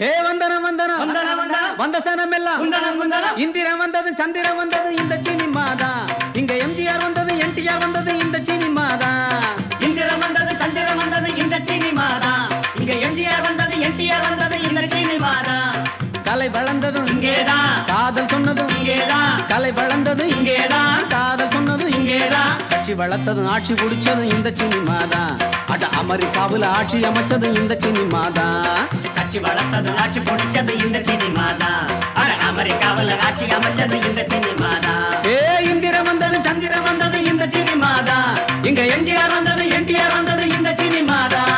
ஏ வந்தனம் வந்தனம் வந்தனம் வந்தனம். வந்த சனம் எல்லாம் குந்தனம் குந்தனம் இந்திரன் வந்தது சந்திரன் வந்தது இந்த சினிமா தான் இங்க எம்ஜிஆர் வந்தது என்டிஆர் வந்தது இந்த சினிமா தான் இந்திரம் வந்தது சந்திரம் வந்தது இந்த சினிமா தான் இங்க எம்ஜிஆர் வந்தது என்டிஆர் வந்தது இந்த சினிமா தான் கலை வளர்ந்ததும் இங்கேதான் காதல் சொன்னதும் இங்கேதான் கலை வளர்ந்தது இங்கேதான் காதல் சொன்னதும் இங்கேதான் கட்சி வளர்த்ததும் ஆட்சி பிடிச்சதும் இந்த சினிமா தான் அட அமெரிக்காவுல ஆட்சி அமைச்சதும் இந்த சினிமா தான் கட்சி வளர்த்தது ஆட்சி பிடிச்சது இந்த சினிமா தான் அட அமெரிக்காவில் ஆட்சி அமைச்சது இந்த சினிமா தான் ஏ இந்திரன் வந்தது சந்திரன் வந்தது இந்த சினிமா தான் இங்க எம்ஜிஆர் வந்தது என்டிஆர் வந்தது இந்த சினிமா தான்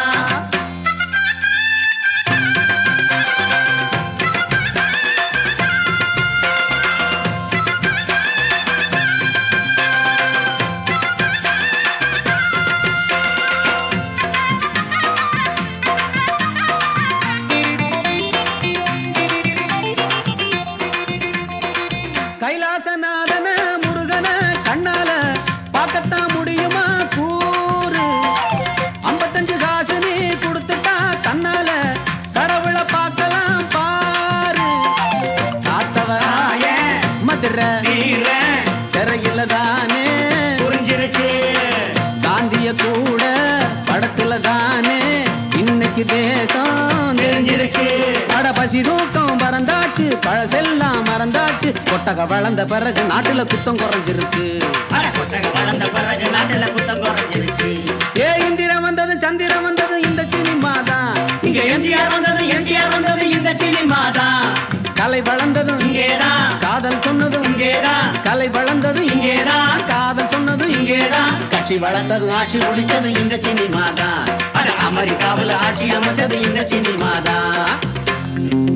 கைலாசநாதன முருகன கண்ணால பார்க்கத்தான் முடியுமா கூறு ஐம்பத்தஞ்சு காசு நீ கொடுத்துட்டா தன்னால கடவுளை பார்க்கலாம் பாரு காத்தவ தாயே, மதுரை வீரன், திரையில தானே புரிஞ்சிருச்சு காந்திய கூட படத்துல தானே இன்னைக்கு தேசம் தெரிஞ்சிருக்கு அட பசி தூக்கம் பறந்தாச்சு பழசெல்லாம் மறந்தாச்சு கொட்டக வளர்ந்த பிறகு நாட்டுல குத்தம் குறைஞ்சிருக்கு அட கொட்டகை வளர்ந்த பிறகு நாட்டுல குத்தம் குறைஞ்சிருச்சு ஏ இந்திரன் வந்தது சந்திரன் வந்தது இந்த சினிமா தான் இங்க எம்ஜிஆர் வந்தது என்டிஆர் வந்தது இந்த சினிமா தான் கலை வளர்ந்ததும் இங்கேதான் காதல் சொன்னதும் இங்கேதான் கலை வளர்ந்தது இங்கேதான் காதல் சொன்னது இங்கேதான் கட்சி வளர்த்தது ஆட்சி பிடிச்சது இந்த சினிமா தான் அட அமெரிக்காவில் ஆட்சி அமைச்சது இந்த சினிமா தான்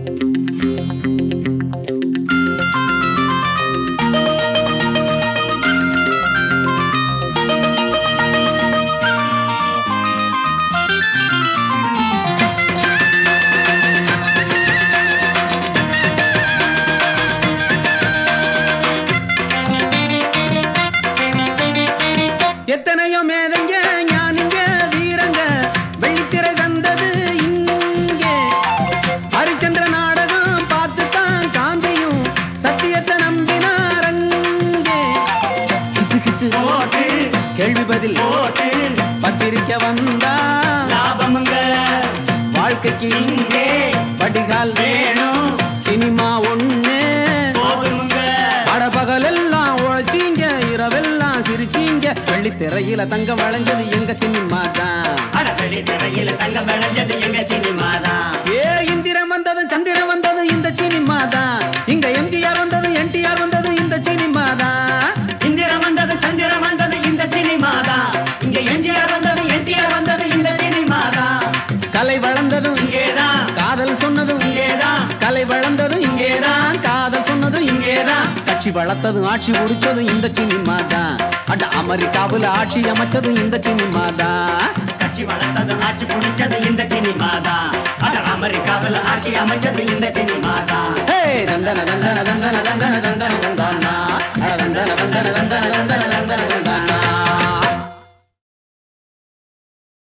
எத்தனையோ மேதங்க ஞானிங்க வீரங்க வெள்ளித்திரை தந்தது இங்கே ஹரிச்சந்திர நாடகம் பார்த்து தான் காந்தியும் சத்தியத்தை நம்பினாரங்கே கிசு கிசு போட்டு கேள்வி பதில் போட்டு பத்திரிக்கை வந்தா லாபமுங்க வாழ்க்கைக்கு இங்கே வடிகால் வேணும் சினிமா ஒண்ணு போதுமுங்க படபகல் எல்லாம் உழைச்சீங்க இரவெல்லாம் சிரிச்சீங்க வெள்ளித்திரையில தங்க வளைஞ்சது எங்க சினிமா தான் அட வெளி திரையில தங்க விளைஞ்சது எங்க சினிமா தான் ஏ இந்திரன் வந்தது சந்திரன் வந்தது இந்த சினிமா தான் இங்க எம்ஜிஆர் வந்தது என்டிஆர் வந்தது இந்த சினிமா தான் இந்திரம் வந்தது சந்திரம் வந்தது இந்த சினிமா தான் இங்க எம்ஜிஆர் வந்தது என்டிஆர் வந்தது இந்த சினிமா தான் கலை வளர்ந்ததும் இங்கேதான் காதல் சொன்னதும் இங்கேதான் கலை வளர்ந்ததும் இங்கேதான் காதல் சொன்னதும் இங்கேதான் கட்சி வளர்த்ததும் ஆட்சி முடிச்சதும் இந்த சினிமா தான் அட அமெரிக்காவுல ஆட்சி அமைச்சதும் இந்த சினிமா தான் கட்சி வளர்த்தது ஆட்சி பிடிச்சது இந்த சினிமா தான் அட அமெரிக்காவில் ஆட்சி அமைச்சது இந்த சினிமா தான் ஹே தந்தன தந்தன தந்தன தந்தன தந்தன தந்தானா அட தந்தன தந்தன தந்தன தந்தன தந்தன தந்தானா